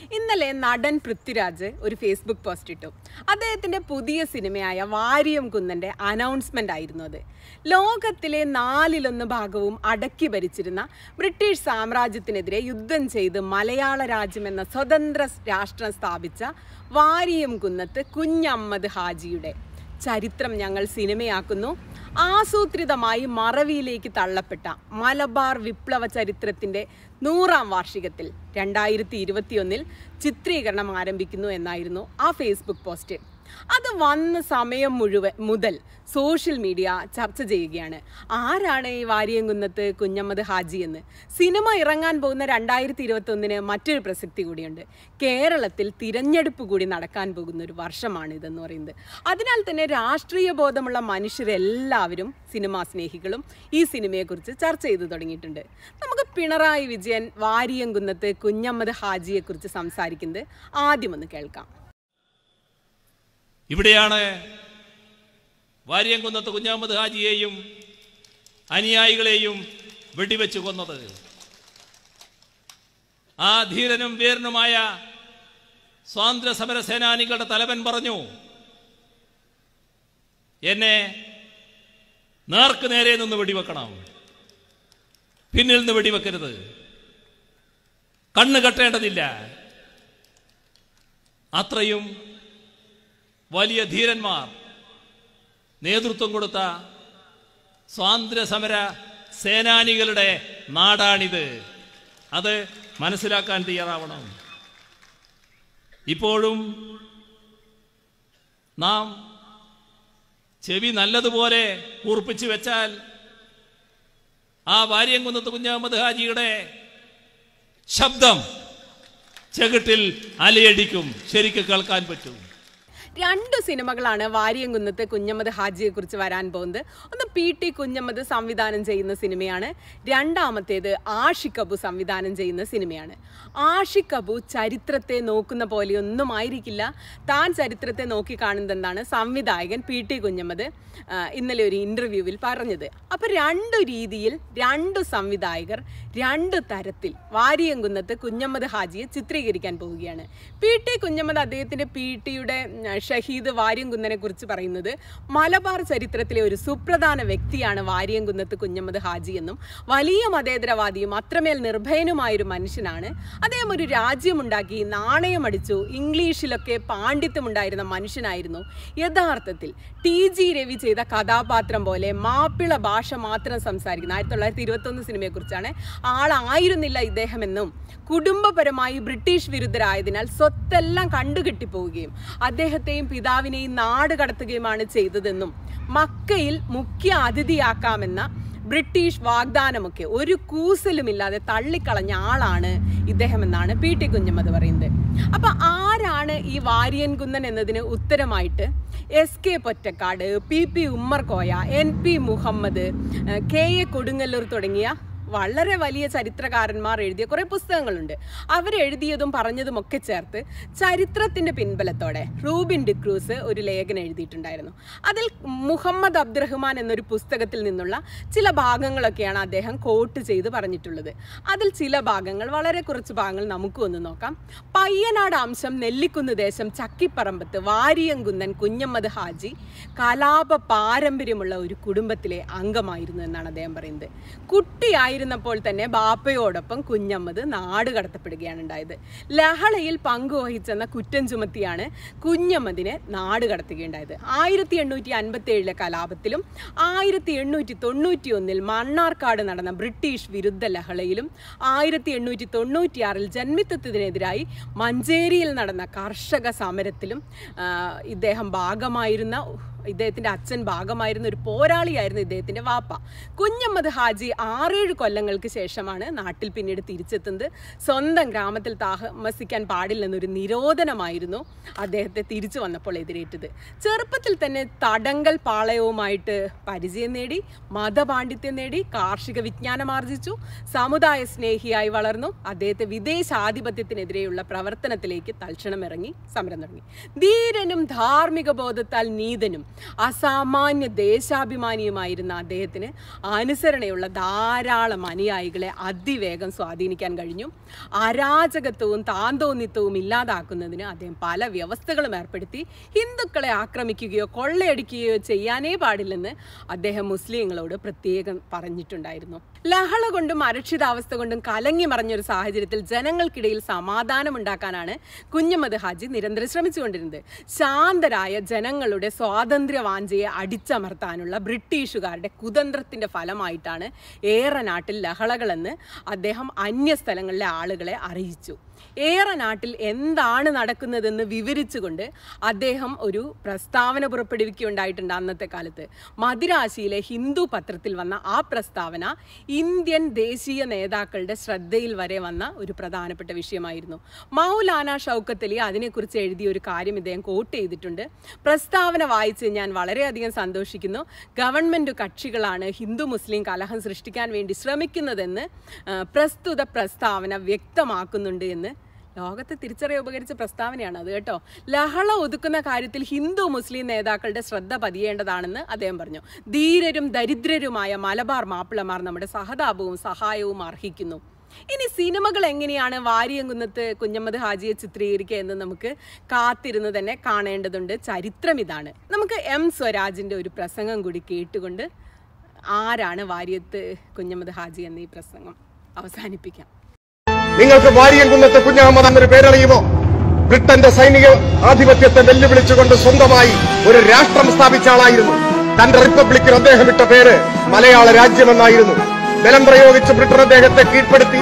ഇന്നലെ നടൻ പൃഥ്വിരാജ് ഒരു ഫേസ്ബുക്ക് പോസ്റ്റ് ഇട്ടു അദ്ദേഹത്തിന്റെ പുതിയ സിനിമയായ വാരിയം കുന്നന്റെ അനൗൺസ്മെന്റ് ആയിരുന്നു അത് ലോകത്തിലെ നാലിലൊന്ന് ഭാഗവും അടക്കി ഭരിച്ചിരുന്ന ബ്രിട്ടീഷ് സാമ്രാജ്യത്തിനെതിരെ യുദ്ധം ചെയ്ത് മലയാള രാജ്യം എന്ന സ്വതന്ത്ര രാഷ്ട്രം സ്ഥാപിച്ച വാരിയം കുന്നത്ത് കുഞ്ഞമ്മദ് ഹാജിയുടെ ചരിത്രം ഞങ്ങൾ സിനിമയാക്കുന്നു ആസൂത്രിതമായി മറവിയിലേക്ക് തള്ളപ്പെട്ട മലബാർ വിപ്ലവ ചരിത്രത്തിന്റെ നൂറാം വാർഷികത്തിൽ രണ്ടായിരത്തി ഇരുപത്തിയൊന്നിൽ ചിത്രീകരണം ആരംഭിക്കുന്നു എന്നായിരുന്നു ആ ഫേസ്ബുക്ക് പോസ്റ്റ് അത് വന്ന സമയം മുഴുവൻ മുതൽ സോഷ്യൽ മീഡിയ ചർച്ച ചെയ്യുകയാണ് ആരാണ് ഈ വാരിയംകുന്നത്ത് കുഞ്ഞമ്മദ് ഹാജി എന്ന് സിനിമ ഇറങ്ങാൻ പോകുന്ന രണ്ടായിരത്തി ഇരുപത്തി ഒന്നിന് മറ്റൊരു പ്രസക്തി കൂടിയുണ്ട് കേരളത്തിൽ തിരഞ്ഞെടുപ്പ് കൂടി നടക്കാൻ പോകുന്ന ഒരു വർഷമാണ് ഇതെന്ന് പറയുന്നത് അതിനാൽ തന്നെ രാഷ്ട്രീയ ബോധമുള്ള മനുഷ്യരെല്ലാവരും സിനിമാ സ്നേഹികളും ഈ സിനിമയെക്കുറിച്ച് ചർച്ച ചെയ്തു തുടങ്ങിയിട്ടുണ്ട് നമുക്ക് പിണറായി വിജയൻ വാരിയംകുന്നത്ത് കുഞ്ഞമ്മദ് ഹാജിയെക്കുറിച്ച് സംസാരിക്കുന്നത് ആദ്യം ഒന്ന് കേൾക്കാം ഇവിടെയാണ് വാര്യംകുന്നത്ത് കുഞ്ഞാമത് ഹാജിയെയും അനുയായികളെയും വെടിവെച്ച് കൊന്നത് ആ ധീരനും വീരനുമായ സ്വാതന്ത്ര്യ സമര സേനാനികളുടെ തലവൻ പറഞ്ഞു എന്നെ നേർക്ക് നേരെ നിന്ന് വെടിവെക്കണം പിന്നിൽ നിന്ന് വെടിവെക്കരുത് കണ്ണ് കെട്ടേണ്ടതില്ല അത്രയും വലിയ ധീരന്മാർ നേതൃത്വം കൊടുത്ത സ്വാതന്ത്ര്യ സമര സേനാനികളുടെ നാടാണിത് അത് മനസ്സിലാക്കാൻ തയ്യാറാവണം ഇപ്പോഴും നാം ചെവി നല്ലതുപോലെ കൂർപ്പിച്ചു വെച്ചാൽ ആ വാര്യംകുന്നത്ത് കുഞ്ഞഹമ്മദ് ഹാജിയുടെ ശബ്ദം ചെകിട്ടിൽ അലയടിക്കും ശരിക്ക് കേൾക്കാൻ പറ്റും രണ്ട് സിനിമകളാണ് വാരിയംകുന്നത്ത് കുഞ്ഞമ്മദ് ഹാജിയെ കുറിച്ച് വരാൻ പോകുന്നത് ഒന്ന് പി ടി കുഞ്ഞമ്മദ് സംവിധാനം ചെയ്യുന്ന സിനിമയാണ് രണ്ടാമത്തേത് ആഷിഖ് അബു സംവിധാനം ചെയ്യുന്ന സിനിമയാണ് ആഷിഖ് അബു ചരിത്രത്തെ നോക്കുന്ന പോലെയൊന്നും ആയിരിക്കില്ല താൻ ചരിത്രത്തെ നോക്കി കാണുന്നത് എന്താണ് സംവിധായകൻ പി ടി കുഞ്ഞമ്മദ് ആ, ഇന്നലെ ഒരു ഇന്റർവ്യൂവിൽ പറഞ്ഞത് അപ്പൊ രണ്ടു രീതിയിൽ രണ്ടു സംവിധായകർ രണ്ട് തരത്തിൽ വാരിയംകുന്നത്ത് കുഞ്ഞമ്മദ് ഹാജിയെ ചിത്രീകരിക്കാൻ പോവുകയാണ് പി ടി കുഞ്ഞമ്മദ് അദ്ദേഹത്തിന്റെ പി ടിയുടെ ഷഹീദ് വാര്യംകുന്നനെ കുറിച്ച് പറയുന്നത് മലബാർ ചരിത്രത്തിലെ ഒരു സുപ്രധാന വ്യക്തിയാണ് വാര്യംകുന്നത്ത് കുഞ്ഞമ്മദ് ഹാജി എന്നും വലിയ മതേതരവാദിയും അത്രമേൽ നിർഭയനുമായ ഒരു മനുഷ്യനാണ് അദ്ദേഹം ഒരു രാജ്യമുണ്ടാക്കി നാണയമടിച്ചു ഇംഗ്ലീഷിലൊക്കെ പാണ്ഡിത്യമുണ്ടായിരുന്ന മനുഷ്യനായിരുന്നു യഥാർത്ഥത്തിൽ ടി ജി രവി ചെയ്ത കഥാപാത്രം പോലെ മാപ്പിള ഭാഷ മാത്രം സംസാരിക്കുന്ന ആയിരത്തി തൊള്ളായിരത്തി ഇരുപത്തൊന്ന് സിനിമയെ കുറിച്ചാണ് ആളായിരുന്നില്ല ഇദ്ദേഹമെന്നും കുടുംബപരമായി ബ്രിട്ടീഷ് വിരുദ്ധരായതിനാൽ സ്വത്തെല്ലാം കണ്ടുകെട്ടിപ്പോവുകയും അദ്ദേഹത്തെയും പിതാവിനെയും നാട് കടത്തുകയുമാണ് ചെയ്തതെന്നും മക്കയിൽ മുഖ്യ അതിഥിയാക്കാമെന്ന ബ്രിട്ടീഷ് വാഗ്ദാനമൊക്കെ ഒരു കൂസലുമില്ലാതെ തള്ളിക്കളഞ്ഞ ആളാണ് ഇദ്ദേഹം എന്നാണ് പി ടി കുഞ്ഞമ്മദ് പറയുന്നത് അപ്പൊ ആരാണ് ഈ വാരിയൻ കുന്നൻ എന്നതിന് ഉത്തരമായിട്ട് S K Pottekkatt P P Ummerkoya N P Muhammad ഏഹ് കെ എ കൊടുങ്ങല്ലൂർ തുടങ്ങിയ വളരെ വലിയ ചരിത്രകാരന്മാർ എഴുതിയ കുറേ പുസ്തകങ്ങളുണ്ട് അവരെഴുതിയതും പറഞ്ഞതും ഒക്കെ ചേർത്ത് ചരിത്രത്തിന്റെ പിൻബലത്തോടെ റൂബിൻ ഡിക്രൂസ് ഒരു ലേഖനം എഴുതിയിട്ടുണ്ടായിരുന്നു അതിൽ മുഹമ്മദ് അബ്ദുറഹ്മാൻ എന്നൊരു പുസ്തകത്തിൽ നിന്നുള്ള ചില ഭാഗങ്ങളൊക്കെയാണ് അദ്ദേഹം കോട്ട് ചെയ്ത് പറഞ്ഞിട്ടുള്ളത് അതിൽ ചില ഭാഗങ്ങൾ വളരെ കുറച്ച് ഭാഗങ്ങൾ നമുക്കും ഒന്ന് നോക്കാം പയ്യനാട് അംശം നെല്ലിക്കുന്ന് ദേശം ചക്കിപ്പറമ്പത്ത് വാരിയംകുന്നൻ കുഞ്ഞമ്മദ് ഹാജി കലാപ പാരമ്പര്യമുള്ള ഒരു കുടുംബത്തിലെ അംഗമായിരുന്നു എന്നാണ് അദ്ദേഹം പറയുന്നത് കുട്ടിയായിരുന്നപ്പോൾ തന്നെ ബാപ്പയോടൊപ്പം കുഞ്ഞമ്മദ് നാട് കടത്തപ്പെടുകയാണ് ഉണ്ടായത് ലഹളയിൽ പങ്കുവഹിച്ചെന്ന കുറ്റം ചുമത്തിയാണ് കുഞ്ഞമ്മദിനെ നാട് കടത്തുകയുണ്ടായത് ആയിരത്തി എണ്ണൂറ്റി അൻപത്തി ഏഴിലെ കലാപത്തിലും ആയിരത്തി എണ്ണൂറ്റി തൊണ്ണൂറ്റി ഒന്നിൽ മണ്ണാർക്കാട് നടന്ന ബ്രിട്ടീഷ് വിരുദ്ധ ലഹളയിലും ആയിരത്തി എണ്ണൂറ്റി തൊണ്ണൂറ്റിയാറിൽ ജന്മിത്വത്തിനെതിരായി മഞ്ചേരിയിൽ നടന്ന കർഷക സമരത്തിലും ആ, ഇദ്ദേഹം ഭാഗമായിരുന്ന ഇദ്ദേഹത്തിന്റെ അച്ഛൻ ഭാഗമായിരുന്ന ഒരു പോരാളിയായിരുന്നു ഇദ്ദേഹത്തിന്റെ വാപ്പ കുഞ്ഞമ്മദ് ഹാജി ആറേഴ് കൊല്ലങ്ങൾക്ക് ശേഷമാണ് നാട്ടിൽ പിന്നീട് തിരിച്ചെത്തുന്നത് സ്വന്തം ഗ്രാമത്തിൽ താമസിക്കാൻ പാടില്ലെന്നൊരു നിരോധനമായിരുന്നു അദ്ദേഹത്തെ തിരിച്ചു വന്നപ്പോൾ എതിരേറ്റത് ചെറുപ്പത്തിൽ തന്നെ തടങ്കൽ പാളയവുമായിട്ട് പരിചയം നേടി മതപാണ്ഡിത്യം നേടി കാർഷിക വിജ്ഞാനം ആർജിച്ചു സമുദായ സ്നേഹിയായി വളർന്നു അദ്ദേഹത്തെ വിദേശാധിപത്യത്തിനെതിരെയുള്ള പ്രവർത്തനത്തിലേക്ക് തൽക്ഷണം ഇറങ്ങി സമരം തുടങ്ങി ധീരനും ധാർമ്മിക ബോധത്താൽ നീതനും അസാമാന്യ ദേശാഭിമാനിയുമായിരുന്ന അദ്ദേഹത്തിന് അനുസരണയുള്ള ധാരാളം അനുയായികളെ അതിവേഗം സ്വാധീനിക്കാൻ കഴിഞ്ഞു അരാജകത്വവും താന്തോന്നിത്വവും ഇല്ലാതാക്കുന്നതിന് അദ്ദേഹം പല വ്യവസ്ഥകളും ഏർപ്പെടുത്തി ഹിന്ദുക്കളെ ആക്രമിക്കുകയോ കൊള്ളയടിക്കുകയോ ചെയ്യാനേ പാടില്ലെന്ന് അദ്ദേഹം മുസ്ലിങ്ങളോട് പ്രത്യേകം പറഞ്ഞിട്ടുണ്ടായിരുന്നു ലഹള കൊണ്ടും അരക്ഷിതാവസ്ഥ കൊണ്ടും കലങ്ങി മറഞ്ഞൊരു സാഹചര്യത്തിൽ ജനങ്ങൾക്കിടയിൽ സമാധാനം ഉണ്ടാക്കാനാണ് കുഞ്ഞമ്മദ് ഹാജി നിരന്തരം ശ്രമിച്ചുകൊണ്ടിരുന്നത് ശാന്തരായ ജനങ്ങളുടെ സ്വാതന്ത്ര്യ വാഞ്ചയെ അടിച്ചമർത്താനുള്ള ബ്രിട്ടീഷുകാരുടെ കുതന്ത്രത്തിന്റെ ഫലമായിട്ടാണ് ഏറെ നാട്ടിൽ ലഹളകളെന്ന് അദ്ദേഹം അന്യ സ്ഥലങ്ങളിലെ ആളുകളെ അറിയിച്ചു ഏറെ നാട്ടിൽ എന്താണ് നടക്കുന്നതെന്ന് വിവരിച്ചുകൊണ്ട് അദ്ദേഹം ഒരു പ്രസ്താവന പുറപ്പെടുവിക്കുകയുണ്ടായിട്ടുണ്ട് അന്നത്തെ കാലത്ത് മദിരാശിയിലെ ഹിന്ദു പത്രത്തിൽ വന്ന ആ പ്രസ്താവന ഇന്ത്യൻ ദേശീയ നേതാക്കളുടെ ശ്രദ്ധയിൽ വരെ വന്ന ഒരു പ്രധാനപ്പെട്ട വിഷയമായിരുന്നു മൗലാന ഷൗക്കത്ത് അലി അതിനെക്കുറിച്ച് എഴുതിയ ഒരു കാര്യം ഇദ്ദേഹം കോട്ട് ചെയ്തിട്ടുണ്ട് പ്രസ്താവന വായിച്ച് ഞാൻ വളരെയധികം സന്തോഷിക്കുന്നു ഗവൺമെൻറ് കക്ഷികളാണ് ഹിന്ദു മുസ്ലിം കലഹം സൃഷ്ടിക്കാൻ വേണ്ടി ശ്രമിക്കുന്നതെന്ന് ആ, പ്രസ്തുത പ്രസ്താവന വ്യക്തമാക്കുന്നുണ്ട് എന്ന് ലോകത്തെ തിരിച്ചറിയ ഉപകരിച്ച പ്രസ്താവനയാണ് അത് കേട്ടോ ലഹള ഒതുക്കുന്ന കാര്യത്തിൽ ഹിന്ദു മുസ്ലിം നേതാക്കളുടെ ശ്രദ്ധ പതിയേണ്ടതാണെന്ന് അദ്ദേഹം പറഞ്ഞു ധീരരും ദരിദ്രരുമായ മലബാർ മാപ്പിളമാർ നമ്മുടെ സഹതാപവും സഹായവും അർഹിക്കുന്നു ഇനി സിനിമകൾ എങ്ങനെയാണ് വാരിയങ്കുന്നത്ത് കുഞ്ഞമ്മദ് ഹാജിയെ ചിത്രീകരിക്കുക എന്ന് നമുക്ക് കാത്തിരുന്ന് തന്നെ കാണേണ്ടതുണ്ട് ചരിത്രം ഇതാണ് നമുക്ക് എം സ്വരാജിന്റെ ഒരു പ്രസംഗം കൂടി കേട്ടുകൊണ്ട് ആരാണ് വാര്യത്ത് കുഞ്ഞമ്മദ് ഹാജി എന്ന ഈ പ്രസംഗം അവസാനിപ്പിക്കാം നിങ്ങൾക്ക് വാരിയംകുന്നത്ത് കുഞ്ഞഹമ്മദ് എന്നൊരു പേരറിയുമോ ബ്രിട്ടന്റെ സൈനിക ആധിപത്യത്തെ വെല്ലുവിളിച്ചുകൊണ്ട് സ്വന്തമായി ഒരു രാഷ്ട്രം സ്ഥാപിച്ച ആളായിരുന്നു തന്റെ റിപ്പബ്ലിക്കിന് അദ്ദേഹം ഇട്ട പേര് മലയാള രാജ്യമെന്നായിരുന്നു ബലം പ്രയോഗിച്ച് ബ്രിട്ടൻ അദ്ദേഹത്തെ കീഴ്പ്പെടുത്തി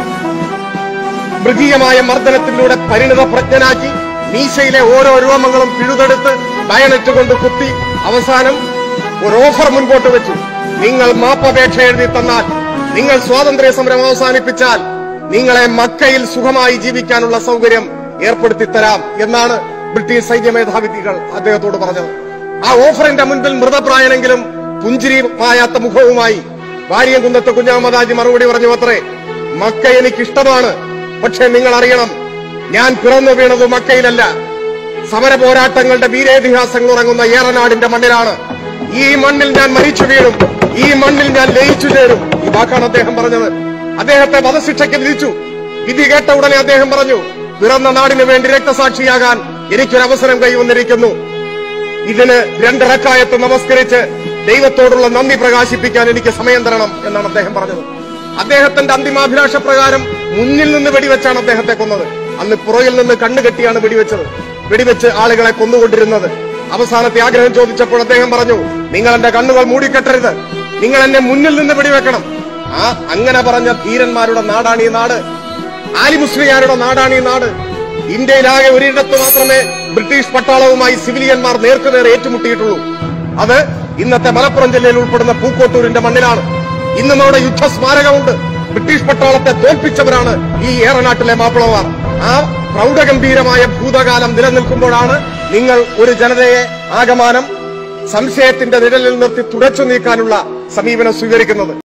മൃഗീയമായ മർദ്ദനത്തിലൂടെ പരിണിത പ്രജ്ഞനാക്കി മീശയിലെ ഓരോ രോമങ്ങളും പിഴുതെടുത്ത് ബയണറ്റ് കൊണ്ട് കുത്തി അവസാനം ഒരു ഓഫർ മുൻപോട്ട് വെച്ചു നിങ്ങൾ മാപ്പപേക്ഷ എഴുതി തന്നാൽ നിങ്ങൾ സ്വാതന്ത്ര്യ സമരം അവസാനിപ്പിച്ചാൽ നിങ്ങളെ മക്കയിൽ സുഖമായി ജീവിക്കാനുള്ള സൗകര്യം ഏർപ്പെടുത്തി തരാം എന്നാണ് ബ്രിട്ടീഷ് സൈന്യ മേധാവികൾ അദ്ദേഹത്തോട് പറഞ്ഞത് ആ ഓഫറിന്റെ മുൻപിൽ മൃതപ്രായനെങ്കിലും പുഞ്ചിരി മായാത്ത മുഖവുമായി വാര്യംകുന്നത്ത് കുഞ്ഞാമദാജി മറുപടി പറഞ്ഞു അത്രേ മക്ക എനിക്കിഷ്ടമാണ് പക്ഷെ നിങ്ങൾ അറിയണം ഞാൻ പിറന്നു വീണത് മക്കയിലല്ല സമര പോരാട്ടങ്ങളുടെ വീരേതിഹാസങ്ങൾ ഉറങ്ങുന്ന ഏറനാടിന്റെ മണ്ണിലാണ് ഈ മണ്ണിൽ ഞാൻ മരിച്ചു വീഴും ഈ മണ്ണിൽ ഞാൻ ലയിച്ചു ചേരും ഈ വാക്കാണ് അദ്ദേഹം പറഞ്ഞത് അദ്ദേഹത്തെ വധശിക്ഷയ്ക്ക് വിധിച്ചു വിധി കേട്ട ഉടനെ അദ്ദേഹം പറഞ്ഞു പിറന്ന നാടിന് വേണ്ടി രക്തസാക്ഷിയാകാൻ എനിക്കൊരു അവസരം കൈവന്നിരിക്കുന്നു ഇതിന് രണ്ടിറക്കായത്ത് നമസ്കരിച്ച് ദൈവത്തോടുള്ള നന്ദി പ്രകാശിപ്പിക്കാൻ എനിക്ക് സമയം തരണം എന്നാണ് അദ്ദേഹം പറഞ്ഞത് അദ്ദേഹത്തിന്റെ അന്തിമാഭിലാഷ പ്രകാരം മുന്നിൽ നിന്ന് വെടിവെച്ചാണ് അദ്ദേഹത്തെ കൊന്നത് അന്ന് പുറകിൽ നിന്ന് കണ്ണുകെട്ടിയാണ് വെടിവെച്ചത് വെടിവെച്ച് ആളുകളെ കൊന്നുകൊണ്ടിരുന്നത് അവസാനത്തെ ആഗ്രഹം ചോദിച്ചപ്പോൾ അദ്ദേഹം പറഞ്ഞു നിങ്ങൾ എന്റെ കണ്ണുകൾ മൂടിക്കെട്ടരുത് നിങ്ങൾ എന്നെ മുന്നിൽ നിന്ന് വെടിവെക്കണം ആ അങ്ങനെ പറഞ്ഞ ധീരന്മാരുടെ നാടാണ് ഈ നാട് ആലിമുസ്ലിയാരുടെ നാടാണ് ഈ നാട് ഇന്ത്യയിലാകെ ഒരിടത്ത് മാത്രമേ ബ്രിട്ടീഷ് പട്ടാളവുമായി സിവിലിയന്മാർ നേർക്കുനേർ ഏറ്റുമുട്ടിയിട്ടുള്ളൂ അത് ഇന്നത്തെ മലപ്പുറം ജില്ലയിൽ ഉൾപ്പെടുന്ന പൂക്കോട്ടൂരിന്റെ മണ്ണിലാണ് ഇന്നും അവിടെ യുദ്ധസ്മാരകമുണ്ട് ബ്രിട്ടീഷ് പട്ടാളത്തെ തോൽപ്പിച്ചവരാണ് ഈ ഏറനാട്ടിലെ മാപ്പിളമാർ ആ പ്രൗഢഗംഭീരമായ ഭൂതകാലം നിലനിൽക്കുമ്പോഴാണ് നിങ്ങൾ ഒരു ജനതയെ ആകമാനം സംശയത്തിന്റെ നിഴലിൽ നിർത്തി തുടച്ചു നീക്കാനുള്ള സമീപനം സ്വീകരിക്കുന്നത്